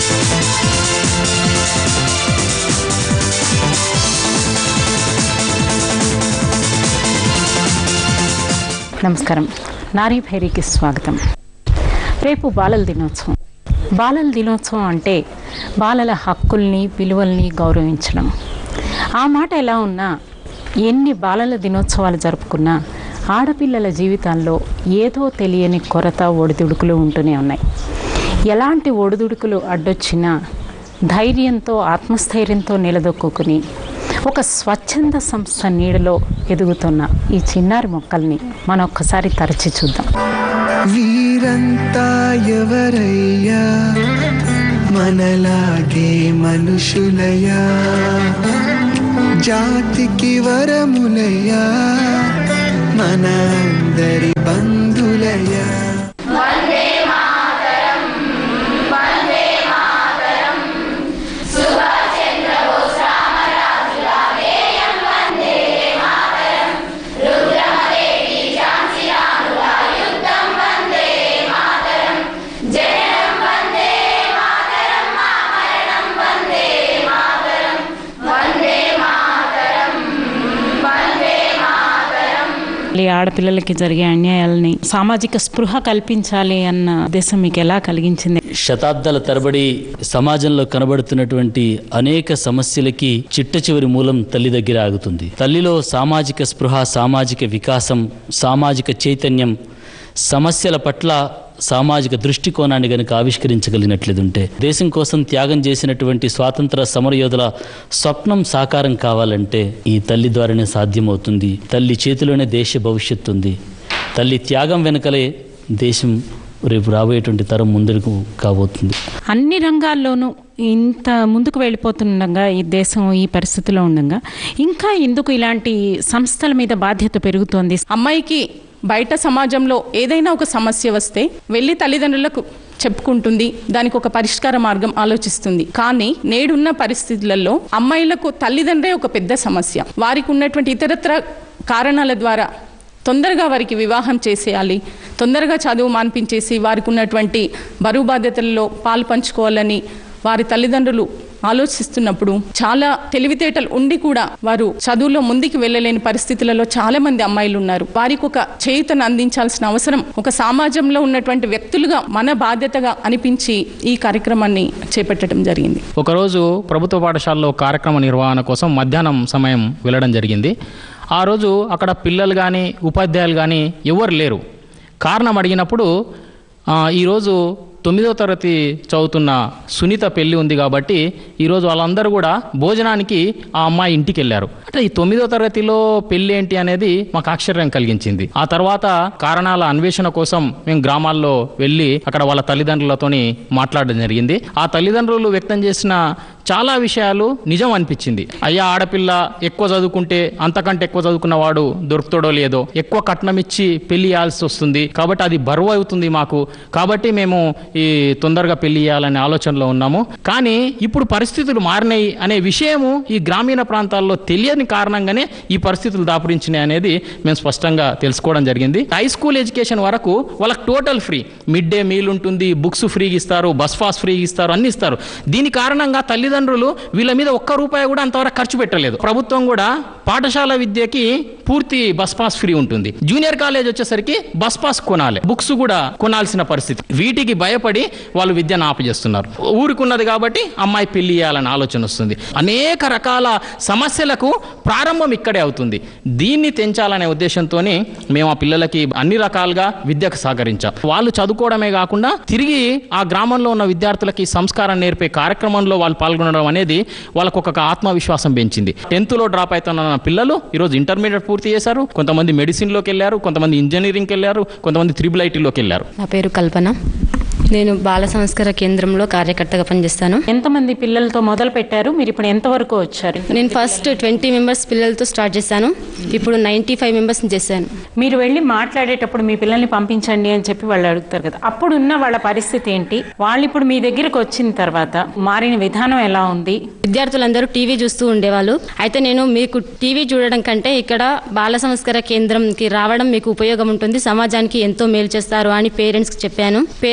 నమస్కారం నారీ భైరికి స్వాగతం రేపు బాలల దినోత్సవం బాలల దినోత్సవం అంటే బాలల హక్కుల్ని విలువల్ని గౌరవించడం ఆ మాట ఎలా ఉన్నా ఎన్ని బాలల దినోత్సవాలు జరుపుకున్నా ఆడపిల్లల జీవితాల్లో ఏదో తెలియని కొరత ఒడిదుడుకులు ఉంటూనే ఉన్నాయి ఎలాంటి ఒడిదుడుకులు అడ్డొచ్చినా ధైర్యంతో ఆత్మస్థైర్యంతో నిలదొక్కుని ఒక స్వచ్ఛంద సంస్థ నీడలో ఎదుగుతున్న ఈ చిన్నారి మొక్కల్ని మనం ఒక్కసారి తరచి చూద్దాం వీరంతా ఎవరయ్యా మనలాగే మనుషులయ్యా జాతికి వరములయ్యా మన అందరి బంధులయ్యా ఈ ఆడపిల్లలకి జరిగే అన్యాయాలని సామాజిక స్పృహ కల్పించాలి అన్న ఉద్దేశం మీకు ఎలా కలిగించింది శతాబ్దాల తరబడి సమాజంలో కనబడుతున్నటువంటి అనేక సమస్యలకి చిట్ట చివరి మూలం తల్లి దగ్గర ఆగుతుంది తల్లిలో సామాజిక స్పృహ సామాజిక వికాసం సామాజిక చైతన్యం సమస్యల పట్ల సామాజిక దృష్టికోణాన్ని గనుక ఆవిష్కరించగలిగినట్లుంటే దేశం కోసం త్యాగం చేసినటువంటి స్వాతంత్ర సమరయోధుల స్వప్నం సాకారం కావాలంటే ఈ తల్లి ద్వారానే సాధ్యమవుతుంది తల్లి చేతిలోనే దేశ భవిష్యత్తు ఉంది తల్లి త్యాగం వెనుకలే దేశం రేపు రాబోయేటువంటి తరం ముందుకు కాబోతుంది అన్ని రంగాల్లోనూ ఇంత ముందుకు వెళ్ళిపోతుండగా ఈ దేశం ఈ పరిస్థితిలో ఉండగా ఇంకా ఎందుకు ఇలాంటి సంస్థల మీద బాధ్యత పెరుగుతోంది అమ్మాయికి బయట సమాజంలో ఏదైనా ఒక సమస్య వస్తే వెళ్ళి తల్లిదండ్రులకు చెప్పుకుంటుంది దానికి ఒక పరిష్కార మార్గం ఆలోచిస్తుంది కానీ నేడున్న పరిస్థితులలో అమ్మాయిలకు తల్లిదండ్రే ఒక పెద్ద సమస్య వారికి ఉన్నటువంటి ఇతరత్ర కారణాల ద్వారా తొందరగా వారికి వివాహం చేసేయాలి తొందరగా చదువు మాన్పించేసి వారికి ఉన్నటువంటి బరువు బాధ్యతలలో పాలు పంచుకోవాలని వారి తల్లిదండ్రులు ఆలోచిస్తున్నప్పుడు చాలా తెలివితేటలు ఉండి కూడా వారు చదువులో ముందుకు వెళ్ళలేని పరిస్థితులలో చాలా మంది అమ్మాయిలు ఉన్నారు వారికి ఒక చేయుతను అందించాల్సిన అవసరం ఒక సమాజంలో ఉన్నటువంటి వ్యక్తులుగా మన బాధ్యతగా అనిపించి ఈ కార్యక్రమాన్ని చేపట్టడం జరిగింది ఒకరోజు ప్రభుత్వ పాఠశాలలో కార్యక్రమ నిర్వహణ కోసం మధ్యాహ్నం సమయం వెళ్ళడం జరిగింది ఆ రోజు అక్కడ పిల్లలు కానీ ఉపాధ్యాయులు కానీ ఎవరు లేరు కారణం అడిగినప్పుడు "ఆ, ఈరోజు తొమ్మిదో తరగతి చదువుతున్న సునీత పెళ్లి ఉంది కాబట్టి ఈరోజు వాళ్ళందరూ కూడా భోజనానికి ఆ అమ్మాయి ఇంటికి వెళ్ళారు అంటే ఈ తొమ్మిదో తరగతిలో పెళ్లి ఏంటి అనేది మాకు ఆశ్చర్యం కలిగించింది ఆ తర్వాత కారణాల అన్వేషణ కోసం మేము గ్రామాల్లో వెళ్ళి అక్కడ వాళ్ళ తల్లిదండ్రులతోని మాట్లాడడం జరిగింది ఆ తల్లిదండ్రులు వ్యక్తం చేసిన చాలా విషయాలు నిజం అనిపించింది అయ్యా ఆడపిల్ల ఎక్కువ చదువుకుంటే అంతకంటే ఎక్కువ చదువుకున్న వాడు దొరుకుతాడో లేదో ఎక్కువ కట్నం ఇచ్చి పెళ్లి చేయాల్సి వస్తుంది కాబట్టి అది బరువు అవుతుంది మాకు కాబట్టి మేము ఈ తొందరగా పెళ్లి చేయాలనే ఆలోచనలో ఉన్నాము కానీ ఇప్పుడు పరిస్థితులు మారినాయి అనే విషయము ఈ గ్రామీణ ప్రాంతాల్లో తెలియని కారణంగానే ఈ పరిస్థితులు దాపురించినాయి అనేది మేము స్పష్టంగా తెలుసుకోవడం జరిగింది హై స్కూల్ ఎడ్యుకేషన్ వరకు వాళ్ళకి total free mid day meal ఉంటుంది బుక్స్ ఫ్రీగా ఇస్తారు బస్ పాస్ ఫ్రీగా ఇస్తారు అన్ని ఇస్తారు దీని కారణంగా తల్లిదండ్రులు వీళ్ళ మీద ఒక్క రూపాయి కూడా అంతవరకు ఖర్చు పెట్టలేదు ప్రభుత్వం కూడా పాఠశాల విద్యకి పూర్తి బస్ పాస్ ఫ్రీ ఉంటుంది జూనియర్ కాలేజ్ వచ్చేసరికి బస్ పాస్ కొనాలి బుక్స్ కూడా కొనాల్సిన పరిస్థితి వీటికి భయపడి వాళ్ళు విద్యను ఆపజేస్తున్నారు ఊరుకున్నది కాబట్టి అమ్మాయి పెళ్లి చేయాలని ఆలోచన వస్తుంది అనేక రకాల సమస్యలకు ప్రారంభం ఇక్కడే అవుతుంది దీన్ని తెంచాలనే ఉద్దేశంతో మేము ఆ పిల్లలకి అన్ని రకాలుగా విద్యకు సహకరించాం వాళ్ళు చదువుకోవడమే కాకుండా తిరిగి ఆ గ్రామంలో ఉన్న విద్యార్థులకి సంస్కారం నేర్పే కార్యక్రమంలో వాళ్ళు పాల్గొనడం అనేది వాళ్ళకు ఒక ఆత్మవిశ్వాసం పెంచింది టెన్త్లో డ్రాప్ అవుతున్న పిల్లలు ఈరోజు ఇంటర్మీడియట్ పూర్తి చేశారు కొంతమంది మెడిసిన్లోకి వెళ్ళారు కొంతమంది ఇంజనీరింగ్కి వెళ్ళారు కొంతమంది త్రిబుల్ ఐటీలోకి వెళ్ళారు నా పేరు కల్పన నేను బాల సంస్కార కేంద్రంలో కార్యకర్తగా పనిచేస్తాను ఎంతమంది పిల్లలతో మొదలు పెట్టారు మీరు ఇప్పుడు ఎంతవరకు వచ్చారు నేను ఫస్ట్ ట్వంటీ మెంబర్స్ పిల్లలతో స్టార్ట్ చేశాను ఇప్పుడు నైంటీ ఫైవ్ మెంబర్స్ని చేశాను మీరు వెళ్ళి మాట్లాడేటప్పుడు మీ పిల్లల్ని పంపించండి అని చెప్పి వాళ్ళు అడుగుతారు కదా అప్పుడున్న వాళ్ళ పరిస్థితి ఏంటి వాళ్ళు ఇప్పుడు మీ దగ్గరకు వచ్చిన తర్వాత మారిన విధానం ఎలా ఉంది విద్యార్థులందరూ టీవీ చూస్తూ ఉండేవాళ్ళు అయితే నేను మీకు టీవీ చూడడం కంటే ఇక్కడ బాల సంస్కార కేంద్రంకి రావడం మీకు ఉపయోగం ఉంటుంది సమాజానికి ఎంతో మేలు చేస్తారు అని పేరెంట్స్కి చెప్పాను పేరెంట్స్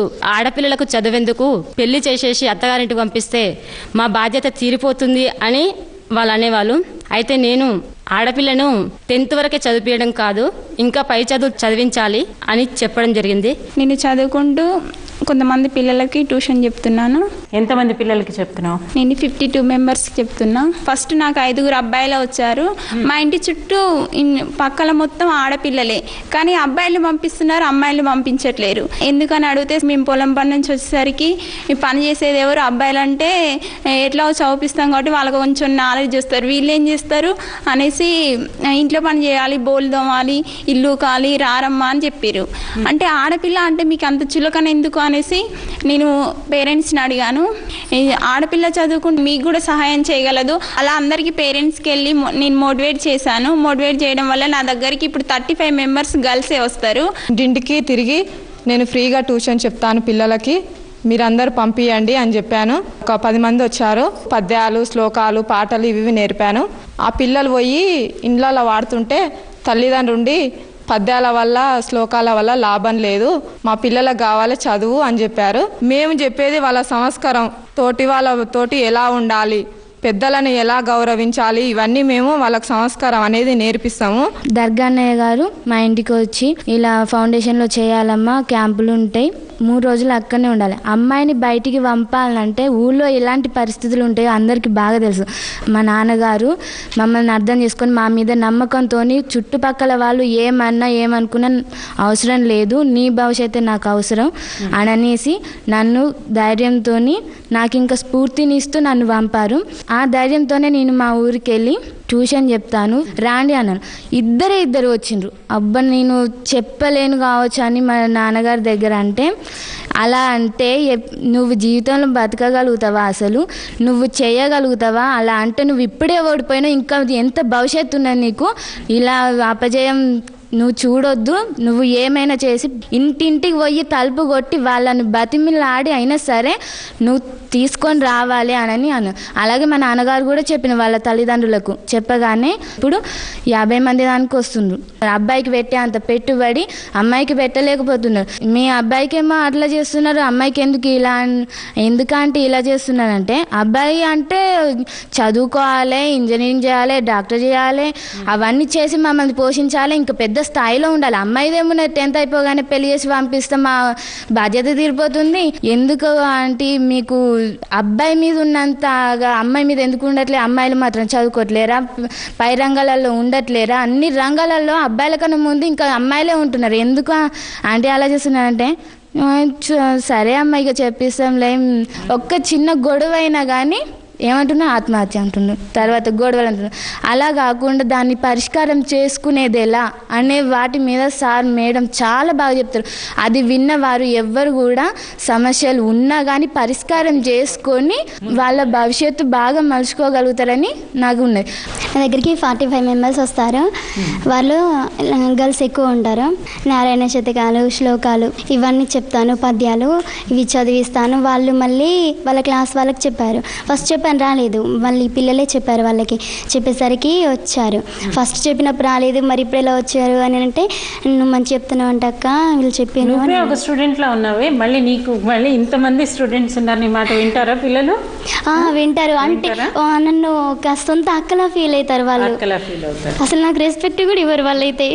ఆడపిల్లలకు చదువెందుకు పెళ్లి చేసేసి అత్తగారింటికి పంపిస్తే మా బాధ్యత తీరిపోతుంది అని వాళ్ళు అనేవాళ్ళు అయితే నేను ఆడపిల్లను టెన్త్ వరకే చదివించడం కాదు ఇంకా పై చదువు చదివించాలి అని చెప్పడం జరిగింది నేను చదువుకుంటూ కొంతమంది పిల్లలకి ట్యూషన్ చెప్తున్నాను ఎంతమంది పిల్లలకి చెప్తున్నావు నేను ఫిఫ్టీ టూ మెంబర్స్కి చెప్తున్నా ఫస్ట్ నాకు ఐదుగురు అబ్బాయిలు వచ్చారు మా ఇంటి చుట్టూ ఇన్- పక్కల మొత్తం ఆడపిల్లలే కానీ అబ్బాయిలు పంపిస్తున్నారు అమ్మాయిలు పంపించట్లేరు ఎందుకని అడిగితే మేము పొలం పని నుంచి వచ్చేసరికి ఈ పని చేసేది ఎవరు అబ్బాయిలు అంటే ఎట్లా చదివిస్తాం కాబట్టి వాళ్ళకి కొంచెం నాలెడ్జ్ వస్తారు వీళ్ళు ఏం చేస్తారు అనేసి "ఆ, ఇంట్లో పని చేయాలి బోల్ దోమాలి ఇల్లు కాలి రారమ్మా అని చెప్పారు అంటే ఆడపిల్ల అంటే మీకు అంత చులకన ఎందుకు అనేసి నేను పేరెంట్స్ని అడిగాను ఈ ఆడపిల్ల చదువుకుంటే మీకు కూడా సహాయం చేయగలదు అలా అందరికీ పేరెంట్స్కి వెళ్ళి మో- నేను మోటివేట్ చేశాను మోటివేట్ చేయడం వల్ల నా దగ్గరికి ఇప్పుడు థర్టీ ఫైవ్ మెంబర్స్ గర్ల్సే వస్తారు ఇంటింటికి తిరిగి నేను ఫ్రీగా ట్యూషన్ చెప్తాను పిల్లలకి మీరందరూ పంపియండి అని చెప్పాను ఒక పది మంది వచ్చారు పద్యాలు శ్లోకాలు పాటలు ఇవి ఇవి నేర్పాను ఆ పిల్లలు పోయి ఇండ్లలో వాడుతుంటే తల్లిదండ్రుండి పద్యాల వల్ల శ్లోకాల వల్ల లాభం లేదు మా పిల్లలకు కావాలి చదువు అని చెప్పారు మేము చెప్పేది వాళ్ళ సంస్కారం తోటి వాళ్ళ తోటి ఎలా ఉండాలి పెద్దలను ఎలా గౌరవించాలి ఇవన్నీ మేము వాళ్ళకి సంస్కారం అనేది నేర్పిస్తాము దర్గా అన్నయ్య గారు మా ఇంటికి వచ్చి ఇలా ఫౌండేషన్లో చేయాలమ్మా క్యాంపులు ఉంటాయి మూడు రోజులు అక్కడనే ఉండాలి అమ్మాయిని బయటికి పంపాలంటే ఊళ్ళో ఎలాంటి పరిస్థితులు ఉంటాయో అందరికీ బాగా తెలుసు మా నాన్నగారు మమ్మల్ని అర్థం చేసుకొని మా మీద నమ్మకంతో చుట్టుపక్కల వాళ్ళు ఏమన్నా ఏమనుకున్నా అవసరం లేదు నీ భవిష్యత్తు నాకు అవసరం అని అనేసి నన్ను ధైర్యంతో నాకు ఇంకా స్ఫూర్తినిస్తూ నన్ను పంపారు ఆ ధైర్యంతోనే నేను మా ఊరికి వెళ్ళి ట్యూషన్ చెప్తాను రాండి అన్నాను ఇద్దరే ఇద్దరు వచ్చిండ్రు అబ్బా నేను చెప్పలేను కావచ్చు అని మా నాన్నగారి దగ్గర అంటే అలా అంటే ఎప్- నువ్వు జీవితంలో బతకగలుగుతావా అసలు నువ్వు చేయగలుగుతావా అలా అంటే నువ్వు ఇప్పుడే ఓడిపోయినా ఇంకా ఎంత భవిష్యత్తు ఉన్నది నీకు ఇలా అపజయం నువ్వు చూడొద్దు నువ్వు ఏమైనా చేసి ఇంటింటికి పోయి తలుపు కొట్టి వాళ్ళని బతిమిలాడి అయినా సరే నువ్వు తీసుకొని రావాలి అని అన్న అలాగే మా నాన్నగారు కూడా చెప్పిన వాళ్ళ తల్లిదండ్రులకు చెప్పగానే ఇప్పుడు యాభై మంది దానికి వస్తుండ్రు అబ్బాయికి పెట్టే అంత పెట్టుబడి అమ్మాయికి పెట్టలేకపోతున్నారు మీ అబ్బాయికి ఏమో అట్లా చేస్తున్నారు అమ్మాయికి ఎందుకు ఇలా అన్- ఎందుకంటే ఇలా చేస్తున్నారంటే అబ్బాయి అంటే చదువుకోవాలి ఇంజనీరింగ్ చేయాలి డాక్టర్ చేయాలి అవన్నీ చేసి మమ్మల్ని పోషించాలి ఇంకా పెద్ద స్థాయిలో ఉండాలి అమ్మాయిదేమో టెన్త్ అయిపోగానే పెళ్లి చేసి పంపిస్తే మా బాధ్యత తీరిపోతుంది ఎందుకు అంటే మీకు అబ్బాయి మీద ఉన్నంతగా అమ్మాయి మీద ఎందుకు ఉండట్లే అమ్మాయిలు మాత్రం చదువుకోవట్లేరా పై రంగాలలో ఉండట్లేరా అన్ని రంగాలలో అబ్బాయిల కన్నా ముందు ఇంకా అమ్మాయిలే ఉంటున్నారు ఎందుకు అంటే అలా చేస్తున్నారంటే ఆ, చ- సరే అమ్మ ఇక చెప్పిస్తాంలే ఒక్క చిన్న గొడవ అయినా కానీ ఏమంటున్నా ఆత్మహత్య అంటున్నారు తర్వాత గొడవలు అంటున్నారు అలా కాకుండా దాన్ని పరిష్కారం చేసుకునేది ఎలా అనే వాటి మీద సార్ మేడం చాలా బాగా చెప్తారు అది విన్న వారు ఎవ్వరు కూడా సమస్యలు ఉన్నా కానీ పరిష్కారం చేసుకొని వాళ్ళ భవిష్యత్తు బాగా మలుచుకోగలుగుతారని నాకు ఉన్నది నా దగ్గరికి ఫార్టీ ఫైవ్ మెంబర్స్ వస్తారు వాళ్ళు గర్ల్స్ ఎక్కువ ఉంటారు నారాయణ శతకాలు శ్లోకాలు ఇవన్నీ చెప్తాను పద్యాలు ఇవి చదివిస్తాను వాళ్ళు మళ్ళీ వాళ్ళ క్లాస్ వాళ్ళకి చెప్పారు ఫస్ట్ చెప్పాను రాలేదు మళ్ళీ పిల్లలే చెప్పారు వాళ్ళకి చెప్పేసరికి వచ్చారు ఫస్ట్ చెప్పినప్పుడు రాలేదు మరి ఇప్పుడు ఎలా వచ్చారు అని అంటే నువ్వు మంచి చెప్తున్నావు అంటే అక్క వీళ్ళు చెప్పాను నువ్వే అని ఒక స్టూడెంట్ లా ఉన్నావే మళ్ళీ నీకు మళ్ళీ ఇంతమంది స్టూడెంట్స్ ఉన్నారు నీ మాట వింటారా పిల్లలు ఆ, వింటారు అంటే వింటారా? ఆ, నన్ను ఒక సొంత అక్కలా ఫీల్ అవుతారు వాళ్ళు అక్కలా ఫీల్ అవుతారు అసలు నాకు రెస్పెక్ట్ కూడా ఇవ్వరు వాళ్ళైతే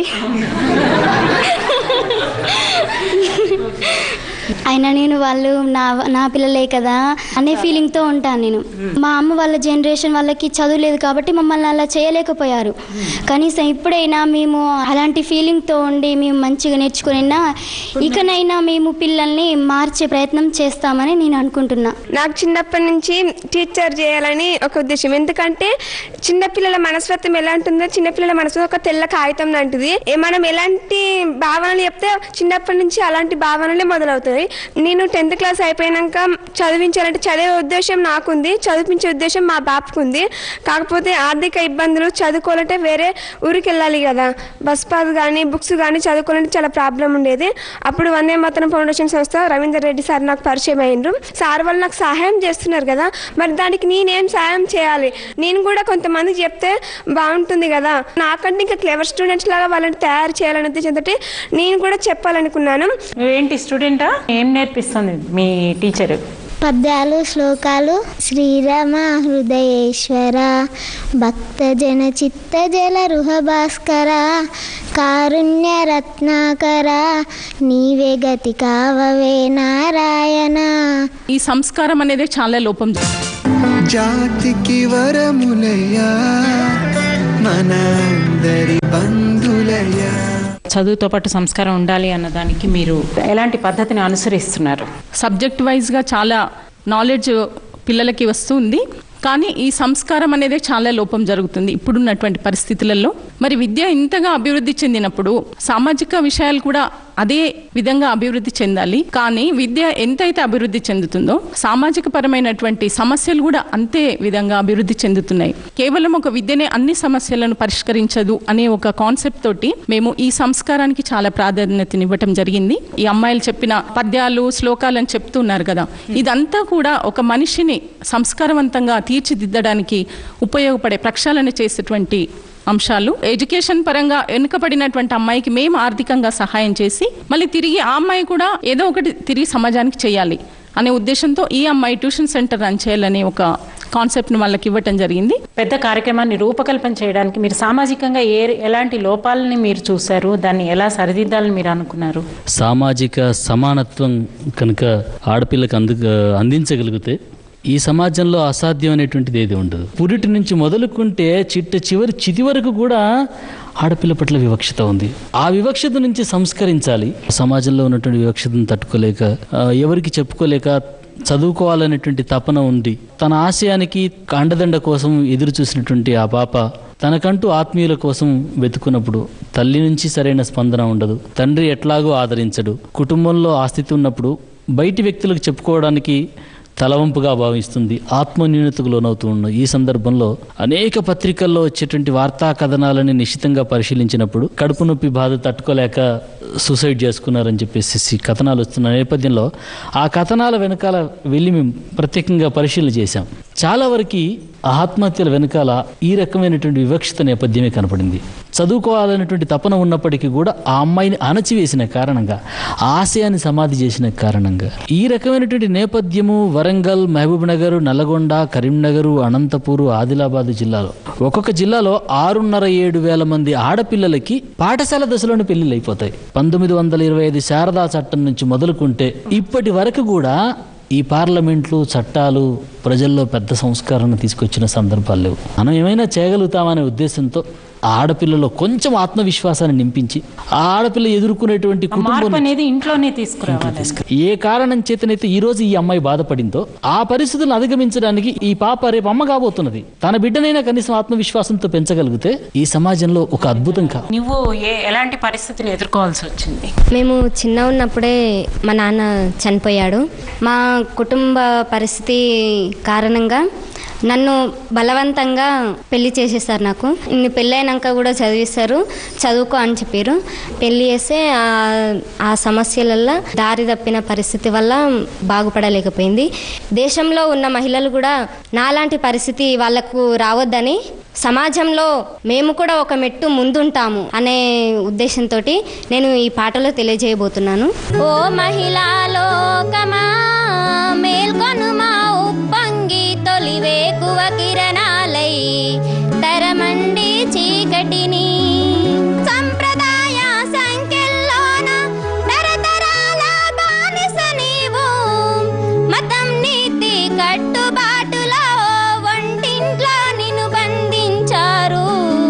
అయినా నేను వాళ్ళు నా నా పిల్లలే కదా అనే ఫీలింగ్తో ఉంటాను నేను మా అమ్మ వాళ్ళ జనరేషన్ వాళ్ళకి చదువు లేదు కాబట్టి మమ్మల్ని అలా చేయలేకపోయారు కనీసం ఇప్పుడైనా మేము అలాంటి ఫీలింగ్తో ఉండి మేము మంచిగా నేర్చుకునైనా ఇకనైనా మేము పిల్లల్ని మార్చే ప్రయత్నం చేస్తామని నేను అనుకుంటున్నా నాకు చిన్నప్పటి నుంచి టీచర్ చేయాలని ఒక ఉద్దేశం ఎందుకంటే చిన్నపిల్లల మనస్తత్వం ఎలా ఉంటుందో చిన్నపిల్లల మనసు ఒక తెల్ల కాగితం లాంటిది ఏ మనం ఎలాంటి భావనలు చెప్తే చిన్నప్పటి నుంచి అలాంటి భావనలే మొదలవుతాయి నేను టెన్త్ క్లాస్ అయిపోయాక చదివించాలంటే చదివే ఉద్దేశం నాకుంది చదివించే ఉద్దేశం మా బాపుకు ఉంది కాకపోతే ఆర్థిక ఇబ్బందులు చదువుకోవాలంటే వేరే ఊరికి వెళ్ళాలి కదా బస్ పాస్ కానీ బుక్స్ కానీ చదువుకోవాలంటే చాలా ప్రాబ్లం ఉండేది అప్పుడు వందే మాతరం ఫౌండేషన్ సంస్థ రవీందర్ రెడ్డి సార్ నాకు పరిచయం అయ్యిండ్రు సార్ వాళ్ళు నాకు సహాయం చేస్తున్నారు కదా మరి దానికి నేనేం సహాయం చేయాలి నేను కూడా కొంతమంది చెప్తే బాగుంటుంది కదా నాకంటే ఇంకా క్లెవర్ స్టూడెంట్స్ లాగా వాళ్ళని తయారు చేయాలనే ఉద్దేశంతో నేను కూడా చెప్పాలనుకున్నాను ఏంటి స్టూడెంటా ఏం ఏం నేర్పిస్తుంది మీ టీచరు పద్యాలు శ్లోకాలు శ్రీరామ హృదయేశ్వర భక్తజన చిత్త జల రుహ భాస్కర కారుణ్య రత్నాకర నీవే గతి కావవే నారాయణ ఈ సంస్కారం అనేది చాలా లోపం జాతికి వరములయ్యా మన అందరి బంధులయ్యా చదువుతో పాటు సంస్కారం ఉండాలి అన్నదానికి మీరు ఎలాంటి పద్ధతిని అనుసరిస్తున్నారు సబ్జెక్ట్ వైజ్గా చాలా నాలెడ్జ్ పిల్లలకి వస్తుంది కానీ ఈ సంస్కారం అనేది చాలా లోపం జరుగుతుంది ఇప్పుడున్నటువంటి పరిస్థితులలో మరి విద్య ఇంతగా అభివృద్ధి చెందినప్పుడు సామాజిక విషయాలు కూడా అదే విధంగా అభివృద్ధి చెందాలి కానీ విద్య ఎంతైతే అభివృద్ధి చెందుతుందో సామాజిక పరమైనటువంటి సమస్యలు కూడా అంతే విధంగా అభివృద్ధి చెందుతున్నాయి కేవలం ఒక విద్యనే అన్ని సమస్యలను పరిష్కరించదు అనే ఒక కాన్సెప్ట్ తోటి మేము ఈ సంస్కారానికి చాలా ప్రాధాన్యతనివ్వటం జరిగింది ఈ అమ్మాయిలు చెప్పిన పద్యాలు శ్లోకాలు అని చెప్తున్నారు కదా ఇదంతా కూడా ఒక మనిషిని సంస్కారవంతంగా తీర్చిదిద్దడానికి ఉపయోగపడే ప్రక్షాళన చేసేటువంటి అంశాలు ఎడ్యుకేషన్ పరంగా వెనుకబడినటువంటి అమ్మాయికి మేము ఆర్థికంగా సహాయం చేసి మళ్ళీ తిరిగి ఆ అమ్మాయి కూడా ఏదో ఒకటి తిరిగి సమాజానికి చేయాలి అనే ఉద్దేశంతో ఈ అమ్మాయి ట్యూషన్ సెంటర్ రన్ చేయాలనే ఒక కాన్సెప్ట్ను వాళ్ళకి ఇవ్వటం జరిగింది పెద్ద కార్యక్రమాన్ని రూపకల్పన చేయడానికి మీరు సామాజికంగా ఏ ఎలాంటి లోపాలని మీరు చూశారు దాన్ని ఎలా సరిదిద్దాలని మీరు అనుకున్నారు సామాజిక సమానత్వం కనుక ఆడపిల్లకు అందు అందించగలిగితే ఈ సమాజంలో అసాధ్యమైనటువంటిది ఏది ఉండదు పురిటి నుంచి మొదలుకుంటే చిట్ట చివరి చితి వరకు కూడా ఆడపిల్ల పట్ల వివక్షత ఉంది ఆ వివక్షత నుంచి సంస్కరించాలి సమాజంలో ఉన్నటువంటి వివక్షతను తట్టుకోలేక ఆ, ఎవరికి చెప్పుకోలేక చదువుకోవాలనేటువంటి తపన ఉంది తన ఆశయానికి అండదండ కోసం ఎదురు చూసినటువంటి ఆ పాప తనకంటూ ఆత్మీయుల కోసం వెతుకున్నప్పుడు తల్లి నుంచి సరైన స్పందన ఉండదు తండ్రి ఎట్లాగో ఆదరించడు కుటుంబంలో ఆస్తితి ఉన్నప్పుడు బయటి వ్యక్తులకు చెప్పుకోవడానికి తలవంపుగా భావిస్తుంది ఆత్మన్యూనతకు లోనవుతూ ఉన్న ఈ సందర్భంలో అనేక పత్రికల్లో వచ్చేటువంటి వార్తా కథనాలని నిశ్చితంగా పరిశీలించినప్పుడు కడుపు నొప్పి బాధ తట్టుకోలేక సూసైడ్ చేసుకున్నారని చెప్పేసి కథనాలు వస్తున్న నేపథ్యంలో ఆ కథనాల వెనకాల వెళ్ళి మేము ప్రత్యేకంగా పరిశీలన చేశాం చాలా వరకు ఆత్మహత్యల వెనకాల ఈ రకమైనటువంటి వివక్షత నేపథ్యమే కనపడింది చదువుకోవాలనేటువంటి తపన ఉన్నప్పటికీ కూడా ఆ అమ్మాయిని అణచివేసిన కారణంగా ఆ ఆశయాన్ని సమాధి చేసిన కారణంగా ఈ రకమైనటువంటి నేపథ్యము వరంగల్ మహబూబ్ నగర్ నల్లగొండ కరీంనగర్ అనంతపూర్ ఆదిలాబాద్ జిల్లాలో ఒక్కొక్క జిల్లాలో ఆరున్నర ఏడు వేల మంది ఆడపిల్లలకి పాఠశాల దశలోనే పెళ్లిళ్ళు అయిపోతాయి పంతొమ్మిది వందల ఇరవై ఐదు శారదా చట్టం నుంచి మొదలుకుంటే ఇప్పటి వరకు కూడా ఈ పార్లమెంట్లు చట్టాలు ప్రజల్లో పెద్ద సంస్కరణ తీసుకొచ్చిన సందర్భాలు లేవు మనం ఏమైనా చేయగలుగుతామనే ఉద్దేశంతో ఆ ఆడపిల్లలో కొంచెం ఆత్మవిశ్వాసాన్ని నింపించి ఆ ఆడపిల్ల ఎదుర్కొనేటువంటి మార్పు కుటుంబం అనేది ఇంట్లోనే తీసుకురావాలి ఏ కారణం చేతనైతే ఈ రోజు ఈ అమ్మాయి బాధపడిందో ఆ పరిస్థితులను అధిగమించడానికి ఈ పాప రేపు అమ్మ కాబోతున్నది తన బిడ్డనైనా కనీసం ఆత్మవిశ్వాసంతో పెంచగలిగితే ఈ సమాజంలో ఒక అద్భుతం కా నువ్వు ఏ ఎలాంటి పరిస్థితిని ఎదుర్కోవాల్సి వచ్చింది మేము చిన్న ఉన్నప్పుడే మా నాన్న చనిపోయాడు మా కుటుంబ పరిస్థితి కారణంగా నన్ను బలవంతంగా పెళ్లి చేసేసారు నాకు ఇన్ని పెళ్ళైనాక కూడా చదివిస్తారు చదువుకో అని చెప్పారు పెళ్లి చేస్తే ఆ- ఆ సమస్యలల్లో దారి తప్పిన పరిస్థితి వల్ల బాగుపడలేకపోయింది దేశంలో ఉన్న మహిళలు కూడా నాలాంటి పరిస్థితి వాళ్లకు రావద్దని సమాజంలో మేము కూడా ఒక మెట్టు ముందుంటాము అనే ఉద్దేశంతో నేను ఈ పాటలో తెలియజేయబోతున్నాను ఓ మహిళా లోకమా మేల్కొనుమా ఉప్పొంగి తొలివేకువ కిరణాలై తరమండి చీకటిని సంప్రదాయ సంఖ్యల్లోన తరతరాల బానిస నీవు మతం నీతి కట్టుబాటులో వంటింట్లో నిన్ను బంధించారు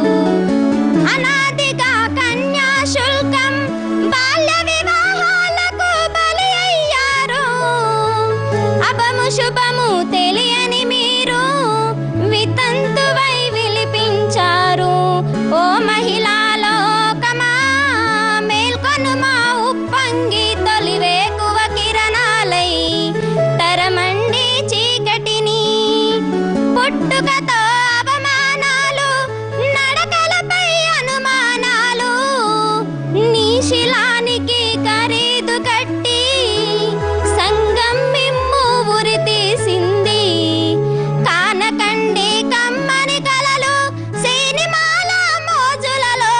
అనాదిగా కన్యా శుల్కం బాల్య వివాహాలకు బలి అయ్యారు అభము శుభము తెలియని మీరు వితంతువై విలిపించారు ఓ మహిళా లోకమా మేల్కొనుమా ఉప్పొంగి తొలివేకువ కిరణాలై తరమండి చీకటిని పుట్టుకతో అవమానాలు నడకలపై అనుమానాలు నీ శిలానికి ఖరీదు కట్టి సంగం మిమ్ము ఉరి తీసింది కానకండి కమ్మని కలలు సినిమాల మోజులలో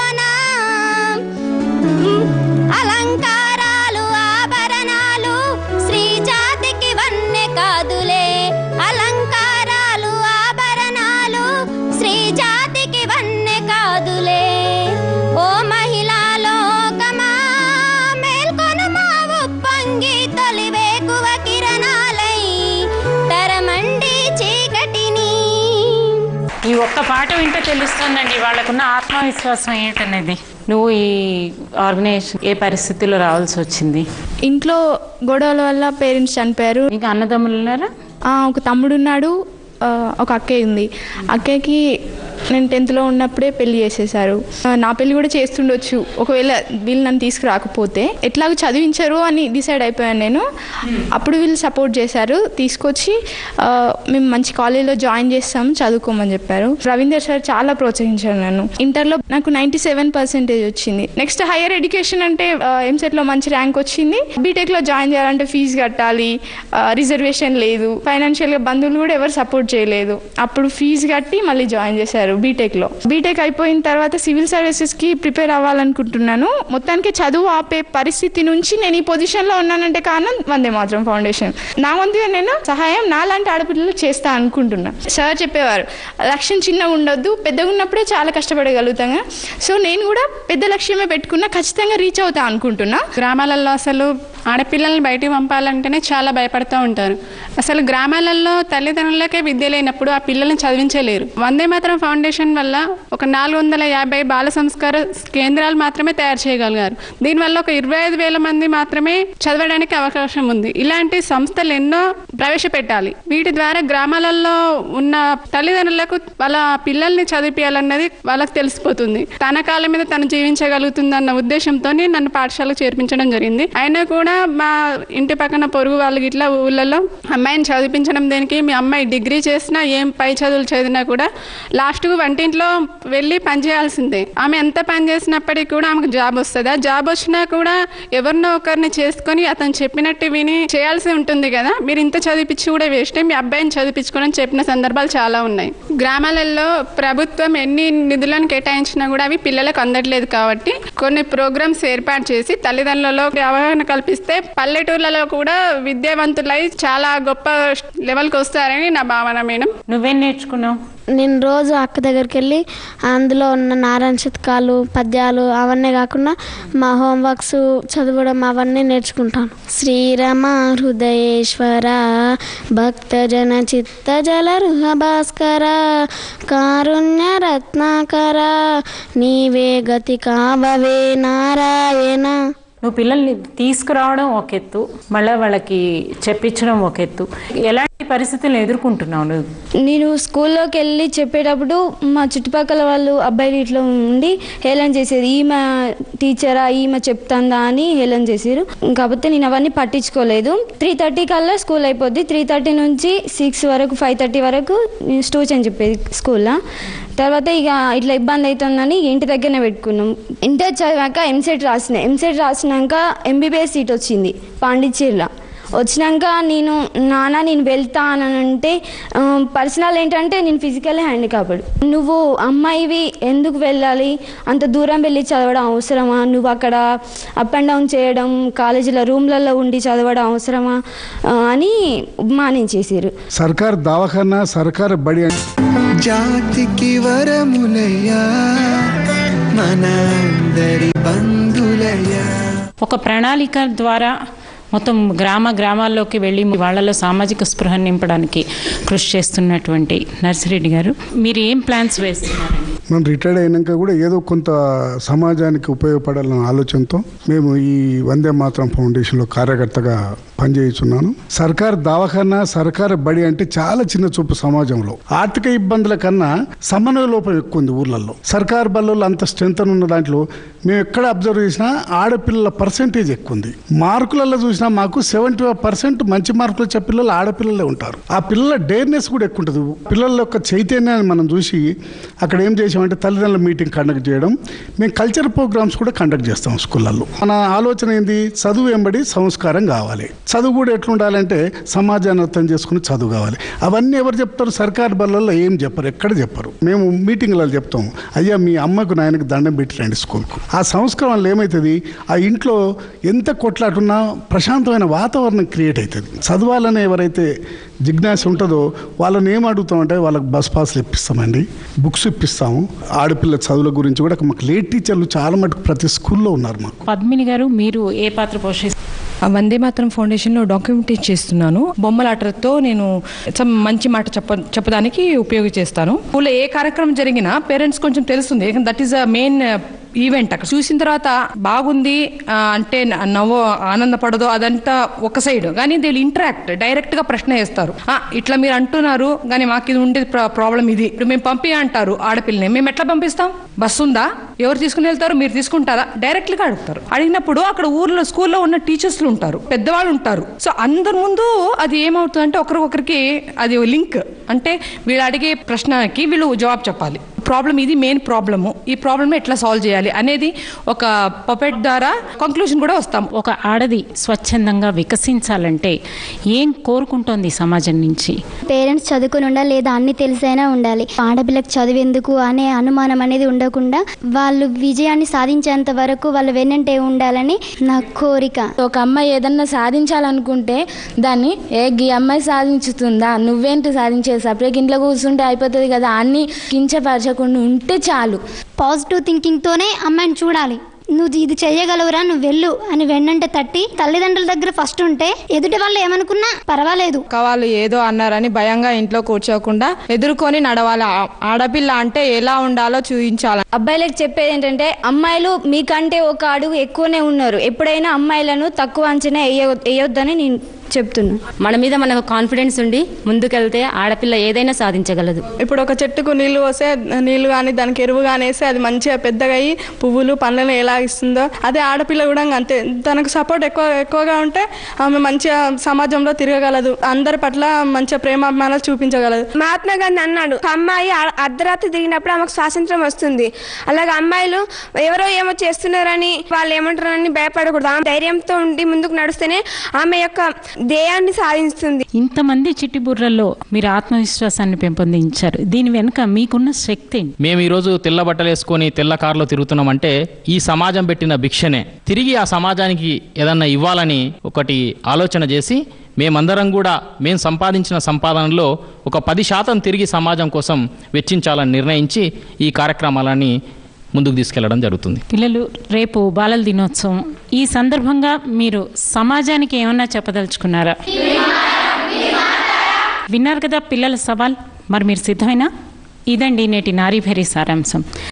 ఒక్క పాట వింటే తెలుస్తుందండి వాళ్ళకున్న ఆత్మవిశ్వాసం ఏంటనేది నువ్వు ఈ ఆర్గనైజేషన్ ఏ పరిస్థితిలో రావాల్సి వచ్చింది ఇంట్లో గొడవల వల్ల పేరెంట్స్ చనిపోయారు ఇంకా అన్నదమ్ములు ఉన్నారా ఒక తమ్ముడు ఉన్నాడు ఆ, ఒక అక్కయ్య ఉంది అక్కయ్యకి నేను టెన్త్లో ఉన్నప్పుడే పెళ్లి చేసేసారు ఆ, నా పెళ్లి కూడా చేస్తుండొచ్చు ఒకవేళ వీళ్ళు నన్ను తీసుకురాకపోతే ఎట్లాగో చదివించరు అని డిసైడ్ అయిపోయాను నేను అప్పుడు వీళ్ళు సపోర్ట్ చేశారు తీసుకొచ్చి ఆ, మేము మంచి కాలేజీలో జాయిన్ చేస్తాం చదువుకోమని చెప్పారు రవీందర్ సార్ చాలా ప్రోత్సహించారు నన్ను ఇంటర్లో నాకు నైంటీ సెవెన్ పర్సెంటేజ్ వచ్చింది నెక్స్ట్ హైయర్ ఎడ్యుకేషన్ అంటే ఎంసెట్లో మంచి ర్యాంక్ వచ్చింది బీటెక్లో జాయిన్ చేయాలంటే ఫీజు కట్టాలి రిజర్వేషన్ లేదు ఫైనాన్షియల్గా బంధువులు కూడా ఎవరు సపోర్ట్ చేయలేదు అప్పుడు ఫీజు కట్టి మళ్ళీ జాయిన్ చేశారు బీటెక్లో బీటెక్ అయిపోయిన తర్వాత సివిల్ సర్వీసెస్కి ప్రిపేర్ అవ్వాలనుకుంటున్నాను మొత్తానికి చదువు ఆపే పరిస్థితి నుంచి నేను ఈ పొజిషన్లో ఉన్నానంటే కారణం వందే మాత్రం ఫౌండేషన్ నా వంతుగా నేను సహాయం నాలాంటి ఆడపిల్లలు చేస్తా అనుకుంటున్నా సార్ చెప్పేవారు లక్ష్యం చిన్నగా ఉండొద్దు పెద్దగా ఉన్నప్పుడే చాలా కష్టపడగలుగుతాం సో నేను కూడా పెద్ద లక్ష్యమే పెట్టుకున్నా ఖచ్చితంగా రీచ్ అవుతా అనుకుంటున్నా గ్రామాలలో అసలు ఆడపిల్లల్ని బయటికి పంపాలంటేనే చాలా భయపడుతూ ఉంటారు అసలు గ్రామాలలో తల్లిదండ్రులకే విద్య లేనప్పుడు ఆ పిల్లల్ని చదివించలేరు వందే మాత్రం ఫౌండేషన్ వల్ల ఒక నాలుగు వందల యాభై బాల సంస్కార కేంద్రాలు మాత్రమే తయారు చేయగలిగారు దీనివల్ల ఒక ఇరవై ఐదు వేల మంది మాత్రమే చదవడానికి అవకాశం ఉంది ఇలాంటి సంస్థలు ఎన్నో ప్రవేశపెట్టాలి వీటి ద్వారా గ్రామాలలో ఉన్న తల్లిదండ్రులకు వాళ్ళ పిల్లల్ని చదివించాలన్నది వాళ్ళకి తెలిసిపోతుంది తన కాళ్ళ మీద తను జీవించగలుగుతుంది అన్న ఉద్దేశంతో నన్ను పాఠశాలకు చేర్పించడం జరిగింది అయినా కూడా మా ఇంటి పక్కన పొరుగు వాళ్ళకి ఇట్లా ఊళ్ళలో అమ్మాయిని చదివించడం దేనికి మీ అమ్మాయి డిగ్రీ చేసినా ఏం పై చదువులు చదివినా కూడా లాస్ట్కు వంటింట్లో వెళ్ళి పని చేయాల్సిందే ఆమె ఎంత పని చేసినప్పటికీ కూడా ఆమెకు జాబ్ వస్తుంది ఆ జాబ్ వచ్చినా కూడా ఎవరినో ఒకరిని చేసుకొని అతను చెప్పినట్టు విని చేయాల్సి ఉంటుంది కదా మీరు ఇంత చదివించి కూడా వేస్టే మీ అబ్బాయిని చదివించుకోనని చెప్పిన సందర్భాలు చాలా ఉన్నాయి గ్రామాలలో ప్రభుత్వం ఎన్ని నిధులను కేటాయించినా కూడా అవి పిల్లలకు అందట్లేదు కాబట్టి కొన్ని ప్రోగ్రామ్స్ ఏర్పాటు చేసి తల్లిదండ్రులలో అవగాహన కల్పిస్తే పల్లెటూర్లలో కూడా విద్యావంతులై చాలా గొప్ప లెవెల్కి వస్తారని నా భావన మేడం నువ్వేం నేర్చుకున్నావు నేను రోజు అక్క దగ్గరికి వెళ్ళి అందులో ఉన్న నారాయణ శతకాలు పద్యాలు అవన్నీ కాకుండా మా హోంవర్క్స్ చదవడం అవన్నీ నేర్చుకుంటాను శ్రీరమ హృదయేశ్వర భక్తజన చిత్త జల రుహ భాస్కర కారుణ్య రత్నాకర నీవే గతి కావవే నారాయణ నువ్వు పిల్లల్ని తీసుకురావడం ఒక ఎత్తు మళ్ళీ వాళ్ళకి చెప్పించడం ఒక ఎత్తు ఎలాంటి పరిస్థితులను ఎదుర్కొంటున్నావు నువ్వు నేను స్కూల్లోకి వెళ్ళి చెప్పేటప్పుడు మా చుట్టుపక్కల వాళ్ళు అబ్బాయిలు ఇట్లా ఉండి హేళన చేసేది ఈమె టీచరా ఈమె చెప్తుందా అని హేళన చేసారు కాకపోతే నేను అవన్నీ పట్టించుకోలేదు త్రీ థర్టీ కల్లా స్కూల్ అయిపోద్ది త్రీ థర్టీ నుంచి సిక్స్ వరకు ఫైవ్ థర్టీ వరకు నేను ట్యూషన్ చెప్పేది స్కూల్లో తర్వాత ఇక ఇట్లా ఇబ్బంది అవుతుందని ఇంటి దగ్గరనే పెట్టుకున్నాం ఇంటర్ చదివాక ఎంసెట్ రాసిన ఎంసెట్ రాసినాక ఎంబీబీఎస్ సీట్ వచ్చింది పాండిచ్చేరిలో వచ్చినాక నేను నాన్న నేను వెళ్తా అని అంటే పర్సనల్ ఏంటంటే నేను ఫిజికల్ హ్యాండికాప్డ్ నువ్వు అమ్మాయివి ఎందుకు వెళ్ళాలి అంత దూరం వెళ్ళి చదవడం అవసరమా నువ్వు అక్కడ అప్ అండ్ డౌన్ చేయడం కాలేజీలో రూమ్లలో ఉండి చదవడం అవసరమా ఆ, అని మానించేసారు సర్కార్ దవాఖానా సర్కార్ బడి జాతికి వరములయ్యా మనందరి బంధులయ్యా ఒక ప్రణాళిక ద్వారా మొత్తం గ్రామ గ్రామాల్లోకి వెళ్ళి వాళ్ళలో సామాజిక స్పృహ నింపడానికి కృషి చేస్తున్నటువంటి నర్సిరెడ్డి గారు మీరు ఏం ప్లాన్స్ వేస్తున్నారండి మనం రిటైర్డ్ అయినాక కూడా ఏదో కొంత సమాజానికి ఉపయోగపడాలన్న ఆలోచనతో మేము ఈ వందే మాత్రం ఫౌండేషన్లో కార్యకర్తగా పనిచేస్తున్నాను సర్కార్ దవాఖానా సర్కార్ బడి అంటే చాలా చిన్న చూపు సమాజంలో ఆర్థిక ఇబ్బందుల కన్నా సమన్వయ లోపం ఎక్కువ ఉంది ఊర్లలో సర్కార్ బళ్ళలో అంత స్ట్రెంత్ ఉన్న దాంట్లో మేము ఎక్కడ అబ్జర్వ్ చేసినా ఆడపిల్లల పర్సెంటేజ్ ఎక్కువ ఉంది మార్కులలో చూసినా మాకు సెవెంటీ పర్సెంట్ మంచి మార్కులు వచ్చే పిల్లలు ఆడపిల్లలే ఉంటారు ఆ పిల్లల డేర్నెస్ కూడా ఎక్కువ ఉంటుంది పిల్లల యొక్క చైతన్యాన్ని మనం చూసి అక్కడ ఏం చేసామంటే తల్లిదండ్రుల మీటింగ్ కండక్ట్ చేయడం మేము కల్చర్ ప్రోగ్రామ్స్ కూడా కండక్ట్ చేస్తాం స్కూళ్ళల్లో మన ఆలోచన ఏంది చదువు వెంబడి సంస్కారం కావాలి చదువు కూడా ఎట్లుండాలంటే సమాజాన్ని అర్థం చేసుకుని చదువు కావాలి అవన్నీ ఎవరు చెప్తారు సర్కార్ బళ్ళల్లో ఏం చెప్పరు ఎక్కడ చెప్పరు మేము మీటింగ్లలో చెప్తాం అయ్యా మీ అమ్మకు నాయనకు దండం పెట్టి రండి స్కూల్కు ఆ సంస్కారం వల్ల ఏమవుతుంది ఆ ఇంట్లో ఎంత కొట్లాటున్నా ప్రశాంతమైన వాతావరణం క్రియేట్ అవుతుంది చదవాలని ఎవరైతే జిజ్ఞాస ఉంటుందో వాళ్ళని ఏం అడుగుతామంటే వాళ్ళకి బస్ పాస్లు ఇప్పిస్తామండి బుక్స్ ఇప్పిస్తాము ఆడపిల్ల చదువుల గురించి కూడా మాకు లేట్ టీచర్లు చాలా మటుకు ప్రతి స్కూల్లో ఉన్నారు మాకు పద్మిని గారు మీరు ఏ పాత్ర పోషిస్తారు ఆ వందే మాత్రం ఫౌండేషన్లో డాక్యుమెంటరీ చేస్తున్నాను బొమ్మలాటలతో నేను some మంచి మాట చెప్ప చెప్పడానికి ఉపయోగించేస్తాను స్కూల్లో ఏ కార్యక్రమం జరిగినా పేరెంట్స్ కొంచెం తెలుస్తుంది that is a main event అక్కడ చూసిన తర్వాత బాగుంది ఆ, అంటే న- నవ్వు ఆనందపడదో అదంతా ఒక సైడ్ కానీ దే ఇంటరాక్ట్ డైరెక్ట్ గా ప్రశ్న వేస్తారు "ఆ, ఇట్లా మీరు అంటున్నారు కానీ మాకు ఇది ఉండే ప్రాబ్లం ఇది ఇప్పుడు మేము పంపి అంటారు ఆడపిల్లని మేము ఎట్లా పంపిస్తాం బస్సు ఉందా ఎవరు తీసుకుని వెళ్తారు మీరు తీసుకుంటారా డైరెక్ట్ గా అడుగుతారు అడిగినప్పుడు అక్కడ ఊర్లో స్కూల్లో ఉన్న టీచర్స్లు ఉంటారు పెద్దవాళ్ళు ఉంటారు సో అందరి ముందు అది ఏమవుతుందంటే ఒకరికొకరికి అది లింక్ అంటే వీళ్ళు అడిగే ప్రశ్నకి వీళ్ళు జవాబు చెప్పాలి ప్రాబ్లం ఇది మెయిన్ ప్రాబ్లము ఈ ప్రాబ్లమ్ ఎట్లా సాల్వ్ చేయాలి అనేది ఒక పపెట్ ద్వారా కంక్లూజన్ కూడా వస్తాం ఒక ఆడది స్వచ్ఛందంగా వికసించాలంటే ఏం కోరుకుంటోంది సమాజం నుంచి పేరెంట్స్ చదువుకుని ఉండాలి లేదా అన్ని తెలిసైనా ఉండాలి ఆడపిల్లకి చదివేందుకు అనే అనుమానం అనేది ఉండకుండా వాళ్ళు విజయాన్ని సాధించేంత వరకు వాళ్ళు వెన్నంటే ఉండాలని నా కోరిక ఒక అమ్మాయి ఏదన్నా సాధించాలనుకుంటే దాన్ని ఏ ఈ అమ్మాయి సాధించుతుందా నువ్వేంటి సాధించేది సపరేట్ ఇంట్లో కూర్చుంటే అయిపోతుంది కదా అన్ని కించపరచకుండా ఉంటే చాలు పాజిటివ్ థింకింగ్తోనే అమ్మాయిని చూడాలి నువ్వు ఇది చేయగలవురా నువ్వు వెళ్ళు అని వెన్నంటే తట్టి తల్లిదండ్రుల దగ్గర ఫస్ట్ ఉంటే ఎదుటి వాళ్ళు ఏమనుకున్నా పర్వాలేదు అక్క వాళ్ళు ఏదో అన్నారని భయంగా ఇంట్లో కూర్చోకుండా ఎదుర్కొని నడవాలి ఆ- ఆడపిల్ల అంటే ఎలా ఉండాలో చూపించాలి అబ్బాయిలకు చెప్పేది ఏంటంటే అమ్మాయిలు మీకంటే ఒక అడుగు ఎక్కువనే ఉన్నారు ఎప్పుడైనా అమ్మాయిలను తక్కువ అంచనా వేయ వేయొద్దని నేను చెప్తున్నా మన మీద మనకు కాన్ఫిడెన్స్ ఉండి ముందుకెళ్తే ఆడపిల్ల ఏదైనా సాధించగలదు ఇప్పుడు ఒక చెట్టుకు నీళ్లు పోస్తే నీళ్లు కానీ దానికి ఎరువు కానీ వేస్తే అది మంచిగా పెద్దగా అయ్యి పువ్వులు పండ్లను ఎలా ఇస్తుందో అదే ఆడపిల్ల కూడా అంతే తనకు సపోర్ట్ ఎక్కువ ఎక్కువగా ఉంటే ఆమె మంచిగా సమాజంలో తిరగగలదు అందరి పట్ల మంచిగా ప్రేమాభిమానాలు చూపించగలదు మహాత్మా గాంధీ అన్నాడు ఒక అమ్మాయి ఆ- అర్ధరాత్రి తిరిగినప్పుడు ఆమెకు స్వాతంత్రం వస్తుంది అలాగే అమ్మాయిలు ఎవరో ఏమో చేస్తున్నారని వాళ్ళు ఏమంటారని భయపడకూడదు ఆమె ధైర్యంతో ఉండి ముందుకు నడిస్తేనే ఆమె యొక్క ధ్యేయాన్ని సాధిస్తుంది ఇంతమంది చిట్టి బుర్రల్లో మీరు ఆత్మవిశ్వాసాన్ని పెంపొందించారు దీని వెనుక మీకున్న శక్తి ఏంటి? మేము ఈరోజు తెల్ల బట్టలు వేసుకొని తెల్ల కారులో తిరుగుతున్నామంటే ఈ సమాజం పెట్టిన భిక్షనే తిరిగి ఆ సమాజానికి ఏదన్నా ఇవ్వాలని ఒకటి ఆలోచన చేసి మేమందరం కూడా మేము సంపాదించిన సంపాదనలో ఒక పది శాతం తిరిగి సమాజం కోసం వెచ్చించాలని నిర్ణయించి ఈ కార్యక్రమాలని ముందుకు తీసుకెళ్లడం జరుగుతుంది పిల్లలు రేపు బాలల దినోత్సవం ఈ సందర్భంగా మీరు సమాజానికి ఏమన్నా చెప్పదలుచుకున్నారా విన్నారు కదా పిల్లల సవాల్ మరి మీరు సిద్ధమేనా ఇదండి నేటి నారీ భేరీ సారాంశం